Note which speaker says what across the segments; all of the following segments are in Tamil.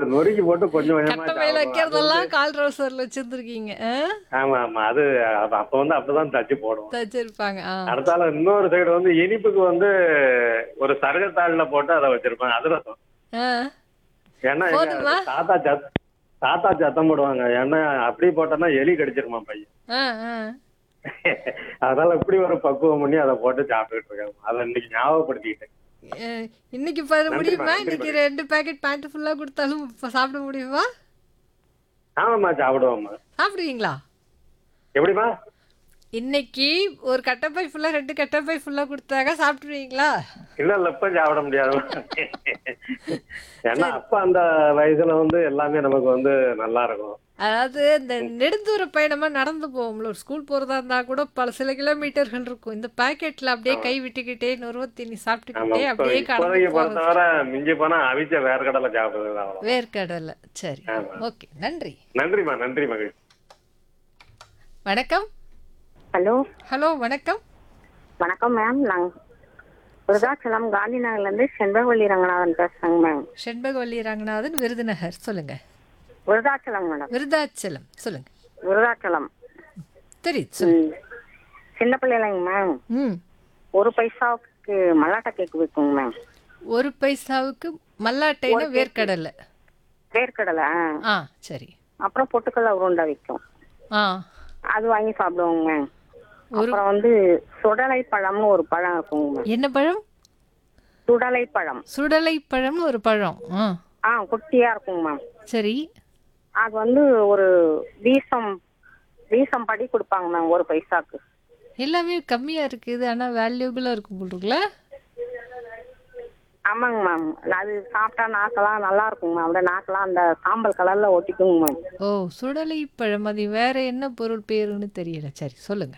Speaker 1: நொறுக்கி போட்டு கொஞ்சம் கொஞ்சமா
Speaker 2: கட்டை மேல
Speaker 1: சாப்பிடுவோம். அது
Speaker 2: வைக்கிறதெல்லாம்
Speaker 1: வந்து-
Speaker 2: கால் ட்ரௌசர்ல வச்சிருந்துருக்கீங்க ஆ?
Speaker 1: ஆமா ஆமா அது அப்ப அப்ப வந்து அப்படிதான் தச்சு போடுவோம்
Speaker 2: தச்சிருப்பாங்க ஆ.
Speaker 1: அடுத்தால இன்னொரு சைடு வந்து இனிப்புக்கு வந்து ஒரு சரகத்தாள்ல போட்டு அதை வச்சிருப்பாங்க அதிரசம்
Speaker 2: ஆ.
Speaker 1: ஏன்னா எங்க
Speaker 2: போதுமா?
Speaker 1: தாத்தா சத் தாத்தா சத்தம் போடுவாங்க ஏன்னா அப்படி போட்டோம்னா எலி கடிச்சிருமா பையன்
Speaker 2: ஆ, ஆ.
Speaker 1: அதனால இப்படி ஒரு பக்குவம் பண்ணி அதை போட்டு சாப்பிட்டுட்டு இருக்காங்க அதை இன்னைக்கு ஞாபகப்படுத்திக்கிட்டேன்
Speaker 2: அஹ், இன்னைக்கு பாரு
Speaker 1: நன்றிம்மா,
Speaker 2: முடியுமா
Speaker 1: நன்றி
Speaker 2: இன்னைக்கு
Speaker 1: மகேஷ்.
Speaker 2: ரெண்டு பேக்கெட் பேண்ட் ஃபுல்லா கொடுத்தாலும் இப்ப சாப்பிட முடியுமா
Speaker 1: ஆமாம்மா சாப்பிடுவோம்மா
Speaker 2: சாப்பிடுவீங்களா
Speaker 1: எப்படிமா
Speaker 2: இன்னைக்கு ஒரு கட்டப்பை ஃபுல்லா ரெண்டு கட்டப்பை ஃபுல்லா கொடுத்தாங்க சாப்பிட்டுருவீங்களா
Speaker 1: இல்ல இல்ல இப்ப சாப்பிட முடியாது ஏன்னா அப்ப அந்த வயசுல வந்து எல்லாமே நமக்கு வந்து நல்லா இருக்கும்
Speaker 2: அதாவது இந்த நெடுந்தூர பயணமா நடந்து போவோம்ல ஒரு ஸ்கூல் போறதா இருந்தா கூட பல சில கிலோமீட்டர்கள் இருக்கும் இந்த பாக்கெட்ல அப்படியே கை விட்டுக்கிட்டே நுறுவ தீனி
Speaker 1: ஆமா
Speaker 2: சாப்பிட்டுக்கிட்டே
Speaker 1: இப்ப
Speaker 2: அப்படியே கடந்து
Speaker 1: இப்போதைக்கு
Speaker 2: போறது
Speaker 1: பொறுத்தவரை மிஞ்சி போனா அவிச்ச வேர்க்கடலை சாப்பிடுறது அவ்வளவு
Speaker 2: வேர்க்கடலை சரி
Speaker 1: ஆமா.
Speaker 2: ஓகே நன்றி
Speaker 1: நன்றிம்மா நன்றி மகிழ்
Speaker 2: வணக்கம்
Speaker 3: ஹலோ
Speaker 2: ஹலோ வணக்கம்
Speaker 3: வணக்கம் மேம் நாங்கள் விருதாச்சலம் காந்தி நகர்லேருந்து செண்பகவல்லி ரங்கநாதன் பேசுகிறேங்க மேம்
Speaker 2: செண்பகவல்லி ரங்கநாதன் விருதுநகர் சொல்லுங்க
Speaker 3: விருதாச்சலம் மேடம்
Speaker 2: விருதாச்சலம் சொல்லுங்க
Speaker 3: விருதாச்சலம்
Speaker 2: தெரியுது சொல்லுங்க
Speaker 3: ம். சின்ன பிள்ளைங்க மேம்
Speaker 2: ம்
Speaker 3: ஒரு பைசாவுக்கு மல்லாட்டை கேக் விற்குங்க மேம்
Speaker 2: ஒரு பைசாவுக்கு மல்லாட்டைனா வேர்க்கடலை
Speaker 3: வேர்க்கடலை ஆ.
Speaker 2: ஆ சரி
Speaker 3: அப்புறம் பொட்டுக்கடலை உருண்டை விற்கும்
Speaker 2: ஆ
Speaker 3: அது வாங்கி சாப்பிடுவோங்க மேம் அப்புறம் வந்து சுடலை பழம்னு ஒரு பழம் இருக்குங்க மேம்
Speaker 2: என்ன பழம்
Speaker 3: சுடலை பழம்
Speaker 2: சுடலை பழம்னு ஒரு பழம் ஆ
Speaker 3: ஆ குட்டியாக இருக்குங்க மேம்
Speaker 2: சரி
Speaker 3: அது வந்து ஒரு வீசம் வீசம் படி கொடுப்பாங்க மேம் ஒரு பைசாக்கு
Speaker 2: எல்லாமே கம்மியா இருக்குது ஆனா வேல்யூபிளா இருக்கும் போல் இருக்குல்ல
Speaker 3: ஆமாங்க மேம் அது சாப்பிட்டா நாக்கெல்லாம் நல்லா இருக்குங்க மேம் அப்படியே நாக்கெல்லாம் அந்த சாம்பல் கலர்ல ஒட்டிக்குங்க மேம்
Speaker 2: ஓ சுடலை பழம் அது வேற என்ன பொருள் பேருன்னு தெரியல சரி சொல்லுங்க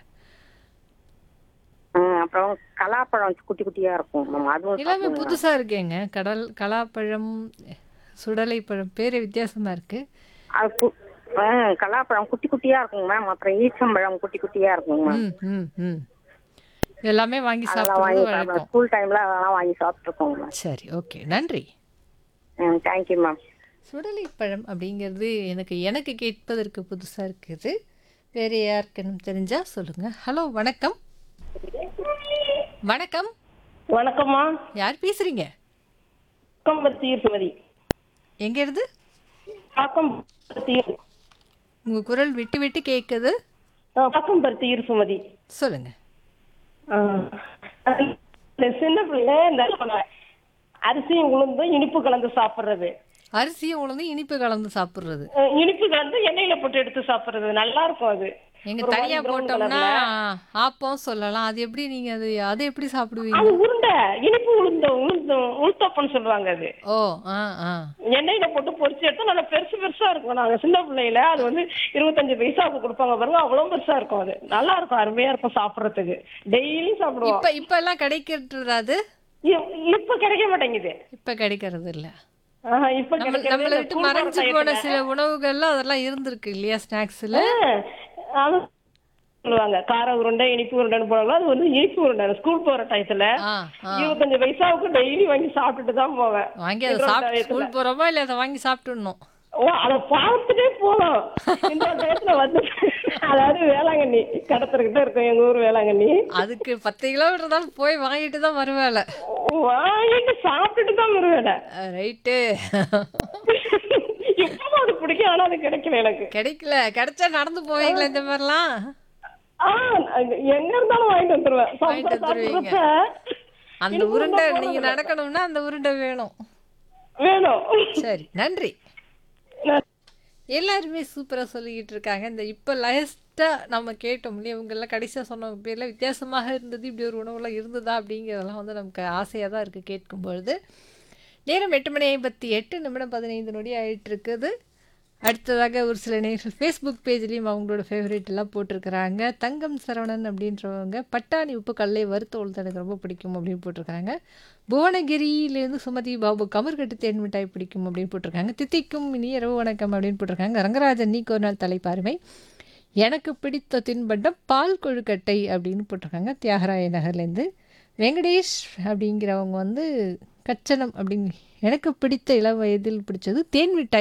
Speaker 3: ம், அப்புறம் கலாப்பழம் குட்டி குட்டியா இருக்கும் மேம் அதுவும்
Speaker 2: எல்லாமே
Speaker 3: சாப்பிடுங்க மேம்.
Speaker 2: புதுசா இருக்கேங்க கடல் கலாப்பழம் சுடலை பழம் பேரே வித்தியாசமா இருக்கு
Speaker 3: அது கு- ஆ, கலாப்பழம் குட்டி குட்டியா இருக்குங்க மேம் அப்புறம் ஈச்சம்பழம் குட்டி குட்டியா இருக்குங்க மேம்
Speaker 2: ம் ம் ம் எல்லாமே வாங்கி
Speaker 3: அதெல்லாம் வாங்கி
Speaker 2: சாப்பிடுறது
Speaker 3: சாப்பிடுவோம்
Speaker 2: வழக்கம்
Speaker 3: ஸ்கூல் டைம்ல அதெல்லாம் வாங்கி சாப்பிட்டுருக்கோங்க மேம்
Speaker 2: சரி ஓகே நன்றி
Speaker 3: ம் தேங்க்யூ மேம்
Speaker 2: சுடலை பழம் அப்படிங்கிறது எனக்கு எனக்கு கேட்பதற்கு புதுசா இருக்குது வேற யாருக்குன்னு தெரிஞ்சா சொல்லுங்க ஹலோ வணக்கம் வணக்கம்
Speaker 4: வணக்கம்மா
Speaker 2: யார் பேசுறீங்க
Speaker 4: பக்கம்பத்தி சுமதி
Speaker 2: எங்க இருந்து
Speaker 4: பக்கம்பத்தி
Speaker 2: உங்க குரல் விட்டு விட்டு கேக்குது
Speaker 4: பக்கம்பருத்தி சுமதி
Speaker 2: சொல்லுங்க
Speaker 4: ஆ. இந்த சின்ன பிள்ளை இந்த அரிசியும் உளுந்தும் இனிப்பு கலந்து சாப்பிடுறது
Speaker 2: அரிசியும் உளுந்து இனிப்பு கலந்து சாப்பிடுறது
Speaker 4: அஹ் இனிப்பு கலந்து எண்ணெயில போட்டு எடுத்து சாப்பிடுறது நல்லா இருக்கும் அது
Speaker 2: எங்க
Speaker 4: ஒரு
Speaker 2: தனியா
Speaker 4: மாதிரி brown
Speaker 2: போட்டோம்னா
Speaker 4: colourல.
Speaker 2: ஆப்பம் சொல்லலாம் அது எப்படி நீங்க அது அதை எப்படி சாப்பிடுவீங்க
Speaker 4: அது உருண்டை இனிப்பு உளுந்தம் உளுந்தம் உளுத்தப்பன்னு சொல்லுவாங்க அது
Speaker 2: ஓ ஆ ஆ
Speaker 4: எண்ணெயில போட்டு பொரிச்சு எடுத்தா நல்லா பெருசு பெருசா இருக்கும் நாங்க சின்ன பிள்ளையில அது வந்து இருபத்தஞ்சு பைசாவுக்கு கொடுப்பாங்க பாருங்க அவ்வளவு பெருசா இருக்கும் அது நல்லா இருக்கும் அருமையா இருக்கும் சாப்பிடுறதுக்கு டெய்லியும் சாப்பிடுவோம்
Speaker 2: இப்ப இப்ப எல்லாம் கிடைக்கிறது அது
Speaker 4: இ- இப்ப கிடைக்க மாட்டேங்குது
Speaker 2: இப்ப கிடைக்கிறது இல்ல
Speaker 4: ஆஹா, இப்ப
Speaker 2: நம்ம
Speaker 4: கிடைக்கிறது
Speaker 2: நம்மளை
Speaker 4: இல்ல.
Speaker 2: விட்டு
Speaker 4: ஸ்கூல் போற
Speaker 2: மறைஞ்சு போன
Speaker 4: டயத்துல.
Speaker 2: சில உணவுகள்ல அதெல்லாம் இருந்திருக்கு இல்லையா ஸ்நாக்ஸ்ல
Speaker 4: ஆ, அது சொல்லுவாங்க கார உருண்டை இனிப்பு உருண்டைன்னு போடுவாங்க அது வந்து இனிப்பு உருண்டை ஸ்கூல் போற டயத்துல
Speaker 2: ஆ ஆ
Speaker 4: இருபத்தஞ்சு பைசாவுக்கு டெய்லி வாங்கி சாப்பிட்டுட்டு தான் போவேன்
Speaker 2: வாங்கி அதை
Speaker 4: எங்களோட
Speaker 2: சாப்பிட்டு
Speaker 4: டயத்துல.
Speaker 2: ஸ்கூல் போறோமா இல்ல அதை வாங்கி சாப்பிட்டுடணும்
Speaker 4: ஓ அத பார்த்துட்டே போனோம் இந்த டயத்துல வந்து அதாவது வேளாங்கண்ணி கடத்தர்கிட்ட இருக்கும் எங்க ஊர் வேளாங்கண்ணி
Speaker 2: அதுக்கு பத்து கிலோமீட்டர் தான் போய் வாங்கிட்டு தான் வருவேல
Speaker 4: வாங்கிட்டு சாப்பிட்டுட்டு தான் வருவேன்
Speaker 2: ரைட்டு
Speaker 4: இப்பவும் அது பிடிக்கும் ஆனா அது கிடைக்கல எனக்கு
Speaker 2: கிடைக்கல கிடைச்சா நடந்து போவீங்களா இந்த மாதிரிலாம்
Speaker 4: ஆ எங்க இருந்தாலும் வாங்கிட்டு வந்துருவேன்
Speaker 2: வாங்கிட்டு
Speaker 4: சாப்பிட
Speaker 2: வந்துருவீங்க.
Speaker 4: சாப்பிடுறப்ப
Speaker 2: அந்த
Speaker 4: இனிப்பு
Speaker 2: உருண்டை
Speaker 4: உருண்டை
Speaker 2: நீங்க
Speaker 4: போடுறது.
Speaker 2: நடக்கணும்னா அந்த உருண்டை வேணும்
Speaker 4: வேணும்
Speaker 2: சரி நன்றி
Speaker 4: நான்
Speaker 2: எல்லாருமே சூப்பரா சொல்லிக்கிட்டு இருக்காங்க இந்த இப்போ லாஸ்ட்டாக நம்ம கேட்டோம் இல்லையா இவங்கெல்லாம் கடைசியாக சொன்னவங்க பேர்ல வித்தியாசமாக இருந்தது இப்படி ஒரு உணவுலாம் இருந்ததா அப்படிங்கிறதெல்லாம் வந்து நமக்கு ஆசையாக தான் இருக்குது கேட்கும் பொழுது நேரம் எட்டு மணி ஐம்பத்தி எட்டு நிமிடம் பதினைந்து நொடி ஆயிட்டு இருக்குது அடுத்ததாக ஒரு சில நேர்கள் ஃபேஸ்புக் பேஜ்லேயும் அவங்களோட ஃபேவரேட் எல்லாம் போட்டிருக்கிறாங்க தங்கம் சரவணன் அப்படின்றவங்க பட்டாணி உப்பு கடலை வறுத்த உளுந்து எனக்கு ரொம்ப பிடிக்கும் அப்படின்னு போட்டிருக்காங்க புவனகிரியிலேருந்து சுமதி பாபு கமர்கட்டு தேன் மிட்டாய் பிடிக்கும் அப்படின்னு போட்டிருக்காங்க தித்திக்கும் இனி இரவு வணக்கம் அப்படின்னு போட்டிருக்காங்க ரங்கராஜன் நீக்கு ஒரு நாள் தலைப்பார்வை எனக்கு பிடித்த தின்பண்டம் பால் கொழுக்கட்டை அப்படின்னு போட்டிருக்காங்க தியாகராய நகர்லேருந்து வெங்கடேஷ் அப்படிங்கிறவங்க வந்து கச்சனம் அப்படிங்க எனக்கு பிடித்த இளம் வயதில் பிடிச்சது தேன் மிட்டாய்